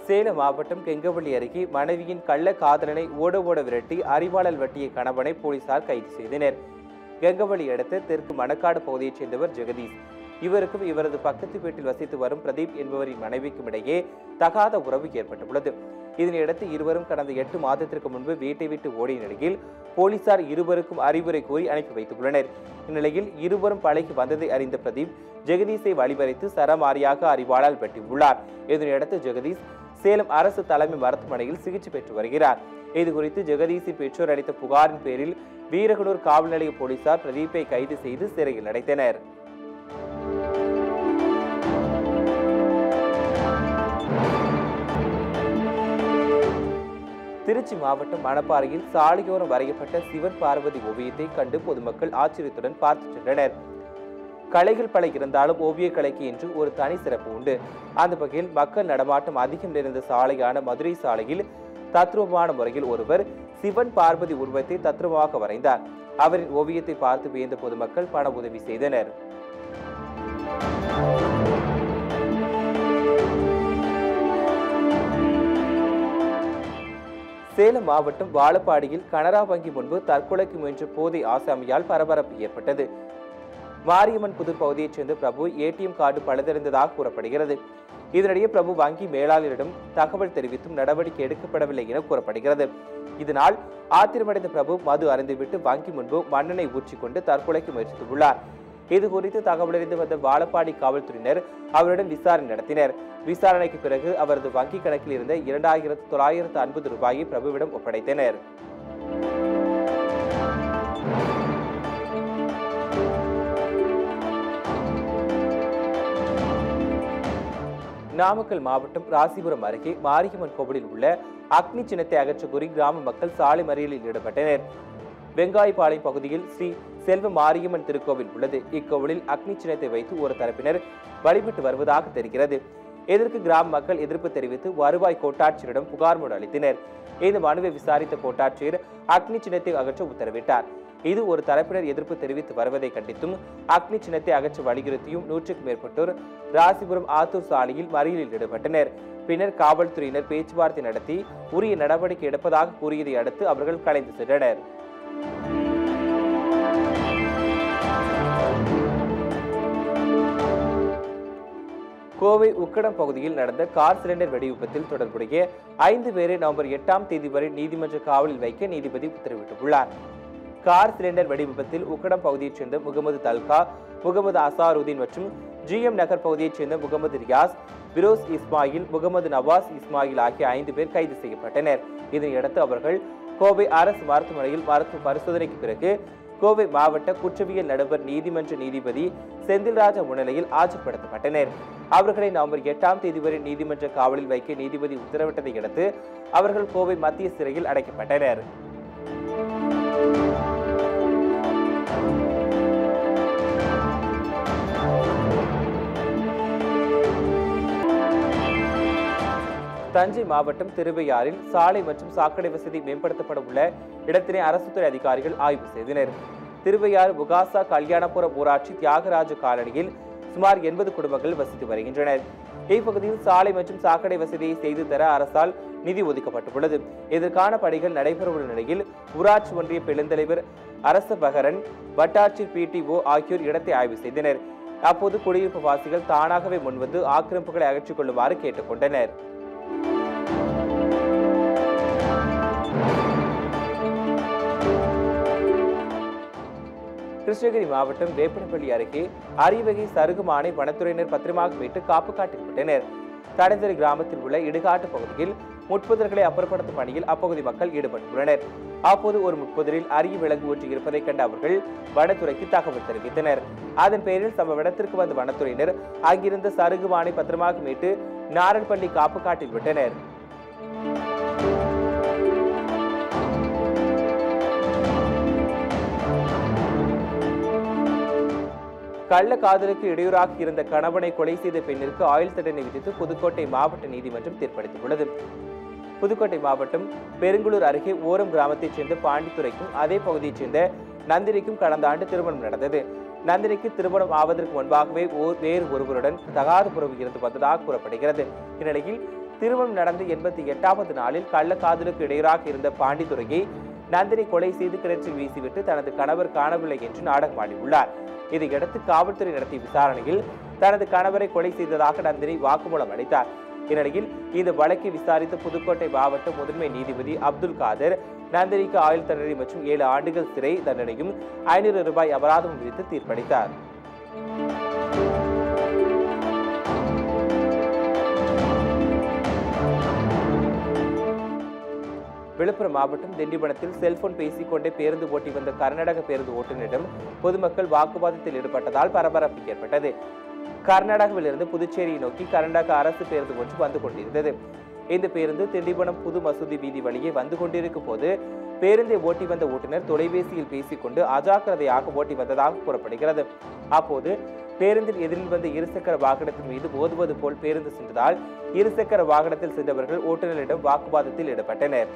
சேலம் மாவட்டம் கெங்கவள்ளி அருகே மனைவியின் கள்ள காதலனை ஓட ஓட விரட்டி அறிவாளல் வெட்டிய கணவனை போலீசார் கைது செய்தனர் கெங்கவள்ளி அடுத்த தெற்கு மணக்காடு பகுதியைச் சேர்ந்தவர் ஜெகதீஷ் இவருக்கும் இவரது பக்கத்து வீட்டில் வசித்து வரும் பிரதீப் என்பவரின் மனைவிக்கும் இடையே தகாத உறவு ஏற்பட்டுள்ளது இதனையடுத்து இருவரும் கடந்த எட்டு மாதத்திற்கு முன்பு வீட்டை விட்டு ஓடிய நிலையில் போலீசார் இருவருக்கும் அறிவுரை கூறி அனுப்பி வைத்துள்ளனர் இந்நிலையில் இருவரும் பழகி வந்ததை அறிந்த பிரதீப் ஜெகதீஷை வழிமறைத்து சரமாரியாக அறிவாளால் வெட்டியுள்ளார் இதனையடுத்து ஜெகதீஷ் சேலம் அரசு தலைமை மருத்துவமனையில் சிகிச்சை பெற்று வருகிறார் இது குறித்து ஜெகதீஷின் பெற்றோர் அளித்த புகாரின் பேரில் வீரகனூர் காவல் நிலைய போலீசார் பிரதீப்பை கைது செய்து சிறையில் அடைத்தனர் திருச்சி மாவட்டம் மணப்பாறையில் சாலையோரம் வரையப்பட்ட சிவன் பார்வதி ஓவியத்தை கண்டு பொதுமக்கள் ஆச்சரியத்துடன் பார்த்து சென்றனர் கலைகள் பல இருந்தாலும் ஓவியக் கலைக்கு என்று ஒரு தனி சிறப்பு உண்டு அந்த வகையில் மக்கள் நடமாட்டம் அதிகம் நிறைந்த சாலையான மதுரை சாலையில் தத்ரூபமான முறையில் ஒருவர் சிவன் பார்வதி உருவத்தை தத்ரூபமாக வரைந்தார் அவரின் ஓவியத்தை பார்த்து வியந்த பொதுமக்கள் பண உதவி செய்தனர் சேலம் மாவட்டம் வாழப்பாடியில் கனரா வங்கி முன்பு தற்கொலைக்கு முயன்ற போதை ஆசாமியால் பரபரப்பு ஏற்பட்டது மாரியம்மன் புதூர் பகுதியைச் சேர்ந்த பிரபு ஏடிஎம் கார்டு பழுதறிந்ததாக கூறப்படுகிறது இதனிடையே பிரபு வங்கி மேலாளரிடம் தகவல் தெரிவித்தும் நடவடிக்கை எடுக்கப்படவில்லை என கூறப்படுகிறது இதனால் ஆத்திரமடைந்த பிரபு மது அருந்திவிட்டு வங்கி முன்பு மண்ணெண்ணை ஊற்றிக்கொண்டு தற்கொலைக்கு முயற்சித்துள்ளார் இது குறித்து தகவலறிந்து வந்த வாழப்பாடி காவல்துறையினர் அவரிடம் விசாரணை நடத்தினர் விசாரணைக்கு பிறகு அவரது வங்கி கணக்கில் இருந்த இரண்டாயிரத்து தொள்ளாயிரத்து ஐம்பது ரூபாயை பிரபுவிடம் ஒப்படைத்தனர் நாமக்கல் மாவட்டம் ராசிபுரம் அருகே மாரியம்மன் கோவிலில் உள்ள அக்னி சின்னத்தை அகற்ற கோரி கிராம மக்கள் சாலை மறியலில் ஈடுபட்டனர் வெங்காயப்பாளையம் பகுதியில் ஸ்ரீ செல்வ மாரியம்மன் திருக்கோவில் உள்ளது இக்கோவிலில் அக்னி சின்னத்தை வைத்து ஒரு தரப்பினர் வழிபட்டு வருவதாக தெரிகிறது இதற்கு கிராம மக்கள் எதிர்ப்பு தெரிவித்து வருவாய் கோட்டாட்சியரிடம் புகார் மனு அளித்தனர் இந்த மனுவை விசாரித்த கோட்டாட்சியர் அக்னி சின்னத்தை அகற்ற உத்தரவிட்டார் இது ஒரு தரப்பினர் எதிர்ப்பு தெரிவித்து வருவதை கண்டித்தும் அக்னி சின்னத்தை அகற்ற வலியுறுத்தியும் நூற்றுக்கும் மேற்பட்டோர் ராசிபுரம் ஆத்தூர் சாலையில் மறியலில் ஈடுபட்டனர் பின்னர் காவல்துறையினர் பேச்சுவார்த்தை நடத்தி உரிய நடவடிக்கை எடுப்பதாக கூறியதை அடுத்து அவர்கள் கலைந்து சென்றனர் கோவை உக்கடம் பகுதியில் நடந்த கார் சிலிண்டர் வெடிவிபத்தில் தொடர்புடைய ஐந்து பேரை நவம்பர் எட்டாம் தேதி வரை நீதிமன்ற காவலில் வைக்க நீதிபதி உத்தரவிட்டுள்ளார் கார் சிலிண்டர் வெடிவிபத்தில் உக்கடம் பகுதியைச் சேர்ந்த முகமது தல்கா முகமது அசாருதீன் மற்றும் ஜிஎம் நகர் பகுதியைச் சேர்ந்த முகமது ரியாஸ் பிரோஸ் இஸ்மாயில் முகமது நவாஸ் இஸ்மாயில் ஆகிய ஐந்து பேர் கைது செய்யப்பட்டனர் இதனையடுத்து அவர்கள் கோவை அரசு மருத்துவமனையில் மருத்துவ பரிசோதனைக்கு பிறகு கோவை மாவட்ட குற்றவியல் நடுவர் நீதிமன்ற நீதிபதி செந்தில்ராஜா முன்னிலையில் ஆஜர்படுத்தப்பட்டனர் அவர்களை நவம்பர் எட்டாம் தேதி வரை நீதிமன்ற காவலில் வைக்க நீதிபதி உத்தரவிட்டதை அடுத்து அவர்கள் கோவை மத்திய சிறையில் அடைக்கப்பட்டனர் தஞ்சை மாவட்டம் திருவையாறில் சாலை மற்றும் சாக்கடை வசதி மேம்படுத்தப்பட உள்ள இடத்தினை அரசு துறை அதிகாரிகள் ஆய்வு செய்தனர் திருவையாறு புகாசா கல்யாணபுரம் ஊராட்சி தியாகராஜ காலனியில் சுமார் எண்பது குடும்பங்கள் வசித்து வருகின்றனர் இப்பகுதியில் சாலை மற்றும் சாக்கடை வசதியை செய்து தர அரசால் நிதி ஒதுக்கப்பட்டுள்ளது இதற்கான பணிகள் நடைபெறவுள்ள நிலையில் ஊராட்சி ஒன்றிய பெருந்தலைவர் அரச பகரன் வட்டாட்சியர் பிடிஓ ஆகியோர் இடத்தை ஆய்வு செய்தனர் அப்போது குடியிருப்பு வாசிகள் தானாகவே முன்வந்து ஆக்கிரமிப்புகளை அகற்றிக் கொள்ளுமாறு கேட்டுக்கொண்டனர் கிருஷ்ணகிரி மாவட்டம் வேப்பனப்பள்ளி அருகே அரிவகை சருகுமானை வனத்துறையினர் பத்திரமாக மீட்டு காப்பு காட்டில் விட்டனர் தடந்தரி கிராமத்தில் உள்ள இடுகாட்டு பகுதியில் முட்புதர்களை அப்புறப்படுத்தும் பணியில் அப்பகுதி மக்கள் ஈடுபட்டுள்ளனர் அப்போது ஒரு முட்புதரில் அரிய விலங்கு ஒன்று இருப்பதைக் கண்ட அவர்கள் வனத்துறைக்கு தகவல் தெரிவித்தனர் அதன் பேரில் சம்பவ இடத்திற்கு வந்த வனத்துறையினர் அங்கிருந்த சருகுமானை பத்திரமாக மீட்டு நாரன்பள்ளி காப்பு காட்டில் விட்டனர் கள்ள காதலுக்கு இடையூறாக இருந்த கணவனை கொலை செய்த பெண்ணிற்கு ஆயுள் தண்டனை விதித்து புதுக்கோட்டை மாவட்ட நீதிமன்றம் தீர்ப்பளித்துள்ளது புதுக்கோட்டை மாவட்டம் பெருங்குளூர் அருகே ஓரம் கிராமத்தைச் சேர்ந்த பாண்டித்துறைக்கும் அதே பகுதியைச் சேர்ந்த நந்தினிக்கும் கடந்த ஆண்டு திருமணம் நடந்தது நந்தினிக்கு திருமணம் ஆவதற்கு முன்பாகவே ஓர் வேறு ஒருவருடன் தகாத உறவு இருந்து வந்ததாக கூறப்படுகிறது இந்நிலையில் திருமணம் நடந்த எண்பத்தி எட்டாவது நாளில் கள்ளக்காதலுக்கு இடையூறாக இருந்த பாண்டித்துறையை நந்தினி கொலை செய்து கிணற்றில் வீசிவிட்டு தனது கணவர் காணவில்லை என்று நாடகமாடியுள்ளார் இதையடுத்து காவல்துறை நடத்திய விசாரணையில் தனது கணவரை கொலை செய்ததாக நந்தினி வாக்குமூலம் அளித்தார் இந்நிலையில் இந்த வழக்கை விசாரித்த புதுக்கோட்டை மாவட்ட முதன்மை நீதிபதி அப்துல் காதர் நந்தினிக்கு ஆயுள் தண்டனை மற்றும் ஏழு ஆண்டுகள் சிறை தண்டனையும் ஐநூறு ரூபாய் அபராதம் விதித்து தீர்ப்பளித்தார் விழுப்புரம் மாவட்டம் திண்டிவனத்தில் செல்போன் பேசிக்கொண்டே பேருந்து ஓட்டி வந்த கர்நாடக பேருந்து ஓட்டுநரிடம் பொதுமக்கள் வாக்குவாதத்தில் ஈடுபட்டதால் பரபரப்பு ஏற்பட்டது கர்நாடகாவிலிருந்து புதுச்சேரியை நோக்கி கர்நாடக அரசு பேருந்து ஒன்று வந்து கொண்டிருந்தது இந்த பேருந்து திண்டிவனம் புது மசூதி வீதி வழியே வந்து கொண்டிருக்கும் போது பேருந்தை ஓட்டி வந்த ஓட்டுநர் தொலைபேசியில் பேசிக்கொண்டு அஜாக்கிரதையாக ஓட்டி வந்ததாக கூறப்படுகிறது அப்போது பேருந்தில் எதிரில் வந்த இருசக்கர வாகனத்தின் மீது மோதுவது போல் பேருந்து சென்றதால் இருசக்கர வாகனத்தில் சென்றவர்கள் ஓட்டுநரிடம் வாக்குவாதத்தில் ஈடுபட்டனர்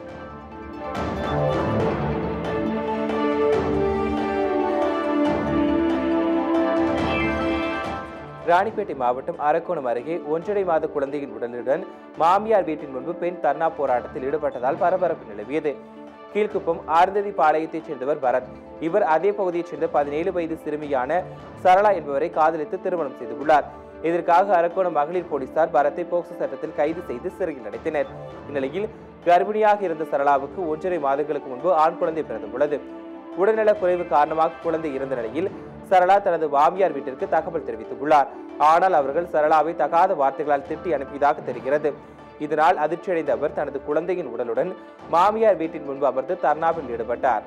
ராணிப்பேட்டை மாவட்டம் அரக்கோணம் அருகே ஒன்றரை மாத குழந்தையின் உடலுடன் மாமியார் வீட்டின் முன்பு பெண் தர்ணா போராட்டத்தில் ஈடுபட்டதால் பரபரப்பு நிலவியது கீழ்குப்பம் ஆர்ந்ததி பாளையத்தைச் சேர்ந்தவர் பரத் இவர் அதே பகுதியைச் சேர்ந்த பதினேழு வயது சிறுமியான சரளா என்பவரை காதலித்து திருமணம் செய்துள்ளார் இதற்காக அரக்கோணம் மகளிர் போலீசார் பரத்தை போக்சோ சட்டத்தில் கைது செய்து சிறையில் அடைத்தனர் இந்நிலையில் கர்ப்பிணியாக இருந்த சரளாவுக்கு ஒன்றரை மாதங்களுக்கு முன்பு ஆண் குழந்தை பிறந்துள்ளது உடல்நலக் குறைவு காரணமாக குழந்தை இருந்த நிலையில் சரளா தனது மாமியார் வீட்டிற்கு தகவல் தெரிவித்துள்ளார் ஆனால் அவர்கள் சரளாவை தகாத வார்த்தைகளால் திட்டி அனுப்பியதாக தெரிகிறது இதனால் அதிர்ச்சியடைந்த அவர் தனது குழந்தையின் உடலுடன் மாமியார் வீட்டின் முன்பு அமர்ந்து தர்ணாவில் ஈடுபட்டார்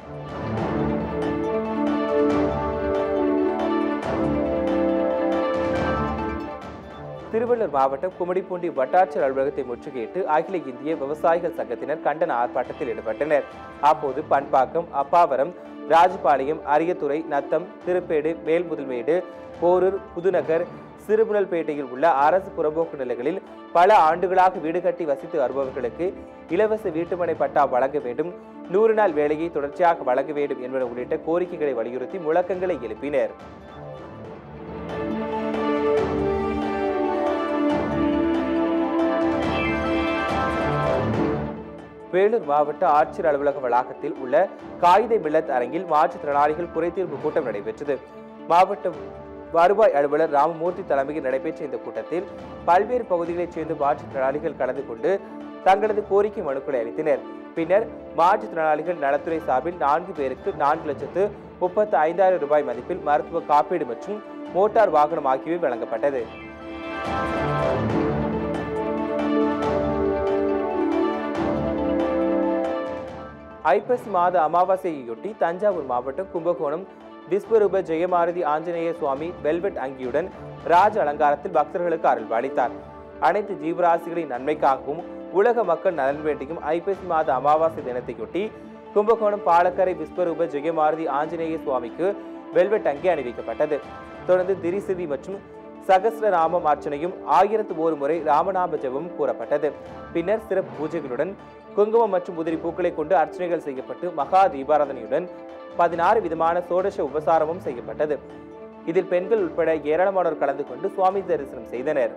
திருவள்ளூர் மாவட்டம் கும்மிடிப்பூண்டி வட்டாட்சியர் அலுவலகத்தை முற்றுகையிட்டு அகில இந்திய விவசாயிகள் சங்கத்தினர் கண்டன ஆர்ப்பாட்டத்தில் ஈடுபட்டனர் அப்போது பண்பாக்கம் அப்பாவரம் ராஜபாளையம் அரியத்துறை நத்தம் திருப்பேடு மேல்முதல்மேடு போரூர் புதுநகர் சிறுபுனல்பேட்டையில் உள்ள அரசு புறம்போக்கு நிலைகளில் பல ஆண்டுகளாக வீடு கட்டி வசித்து வருபவர்களுக்கு இலவச வீட்டுமனை பட்டா வழங்க வேண்டும் நூறு நாள் வேலையை தொடர்ச்சியாக வழங்க வேண்டும் என்பன உள்ளிட்ட கோரிக்கைகளை வலியுறுத்தி முழக்கங்களை எழுப்பினர் வேலூர் மாவட்ட ஆட்சியர் அலுவலக வளாகத்தில் உள்ள காகித மில்லத் அரங்கில் மாற்றுத்திறனாளிகள் குறைதீர்ப்பு கூட்டம் நடைபெற்றது மாவட்ட வருவாய் அலுவலர் ராமமூர்த்தி தலைமையில் நடைபெற்ற இந்த கூட்டத்தில் பல்வேறு பகுதிகளைச் சேர்ந்த மாற்றுத்திறனாளிகள் கலந்து கொண்டு தங்களது கோரிக்கை மனுக்களை அளித்தனர் பின்னர் மாற்றுத்திறனாளிகள் நலத்துறை சார்பில் நான்கு பேருக்கு நான்கு லட்சத்து முப்பத்து ஐந்தாயிரம் ரூபாய் மதிப்பில் மருத்துவ காப்பீடு மற்றும் மோட்டார் வாகனம் ஆகியவை வழங்கப்பட்டது ஐப்பசி மாத அமாவாசையையொட்டி தஞ்சாவூர் மாவட்டம் கும்பகோணம் விஸ்வரூப ஜெயமாரதி ஆஞ்சநேய சுவாமி வெல்வெட் அங்கியுடன் ராஜ அலங்காரத்தில் பக்தர்களுக்கு அருள் பாலித்தார் அனைத்து ஜீவராசிகளின் நன்மைக்காகவும் உலக மக்கள் நலன் வேண்டியும் ஐப்பசி மாத அமாவாசை தினத்தையொட்டி கும்பகோணம் பாலக்கரை விஸ்வரூப ஜெயமாரதி ஆஞ்சநேய சுவாமிக்கு வெல்வெட் அங்கி அணிவிக்கப்பட்டது தொடர்ந்து திரிசிதி மற்றும் சகஸ்ரநாமம் அர்ச்சனையும் ஆயிரத்து ஒரு முறை ராமநாம ஜெபமும் கூறப்பட்டது பின்னர் சிறப்பு பூஜைகளுடன் குங்குமம் மற்றும் உதிரி பூக்களை கொண்டு அர்ச்சனைகள் செய்யப்பட்டு மகா தீபாராதனையுடன் பதினாறு விதமான சோடச உபசாரமும் செய்யப்பட்டது இதில் பெண்கள் உட்பட ஏராளமானோர் கலந்து கொண்டு சுவாமி தரிசனம் செய்தனர்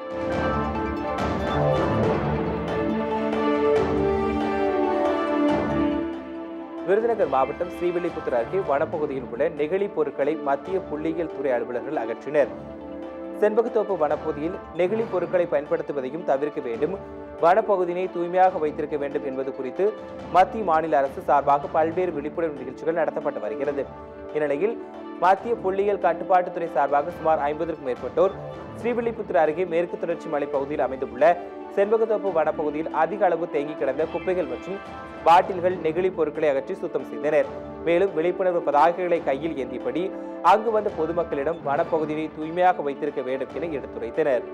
விருதுநகர் மாவட்டம் ஸ்ரீவில்லிபுத்தூர் அருகே வனப்பகுதியில் உள்ள நெகிழி பொருட்களை மத்திய புள்ளியியல் துறை அலுவலர்கள் அகற்றினர் செண்பகத்தோப்பு வனப்பகுதியில் நெகிழி பொருட்களை பயன்படுத்துவதையும் தவிர்க்க வேண்டும் வனப்பகுதியினை தூய்மையாக வைத்திருக்க வேண்டும் என்பது குறித்து மத்திய மாநில அரசு சார்பாக பல்வேறு விழிப்புணர்வு நிகழ்ச்சிகள் நடத்தப்பட்டு வருகிறது இந்நிலையில் மத்திய புள்ளியியல் கட்டுப்பாட்டுத்துறை சார்பாக சுமார் ஐம்பதற்கும் மேற்பட்டோர் ஸ்ரீவில்லிபுத்தூர் அருகே மேற்கு தொடர்ச்சி மலை பகுதியில் அமைந்துள்ள செண்பகத்தோப்பு வனப்பகுதியில் அதிக அளவு தேங்கி கிடந்த குப்பைகள் மற்றும் பாட்டில்கள் நெகிழி பொருட்களை அகற்றி சுத்தம் செய்தனர் மேலும் விழிப்புணர்வு பதாகைகளை கையில் ஏந்தியபடி அங்கு வந்த பொதுமக்களிடம் வனப்பகுதியை தூய்மையாக வைத்திருக்க வேண்டும் என எடுத்துரைத்தனர்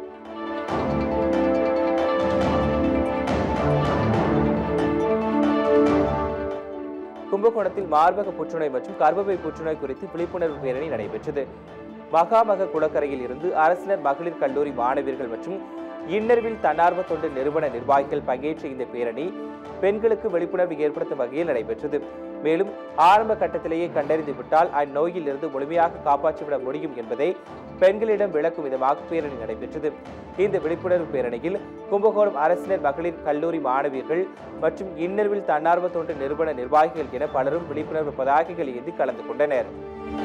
கும்பகோணத்தில் மார்பக புற்றுநோய் மற்றும் கர்ப்பப்பை புற்றுநோய் குறித்து விழிப்புணர்வு பேரணி நடைபெற்றது மகாமக குளக்கரையில் இருந்து அரசினர் மகளிர் கல்லூரி மாணவியர்கள் மற்றும் இன்னர்வில் தன்னார்வ தொண்டு நிறுவன நிர்வாகிகள் பங்கேற்ற இந்த பேரணி பெண்களுக்கு விழிப்புணர்வு ஏற்படுத்தும் வகையில் நடைபெற்றது மேலும் ஆரம்ப கட்டத்திலேயே கண்டறிந்து விட்டால் அந்நோயில் இருந்து முழுமையாக காப்பாற்றிவிட முடியும் என்பதை பெண்களிடம் விளக்கும் விதமாக பேரணி நடைபெற்றது இந்த விழிப்புணர்வு பேரணியில் கும்பகோணம் அரசினர் மகளிர் கல்லூரி மாணவியர்கள் மற்றும் இன்னர்வில் தன்னார்வ தொண்டு நிறுவன நிர்வாகிகள் என பலரும் விழிப்புணர்வு பதாகைகள் ஏந்தி கலந்து கொண்டனர்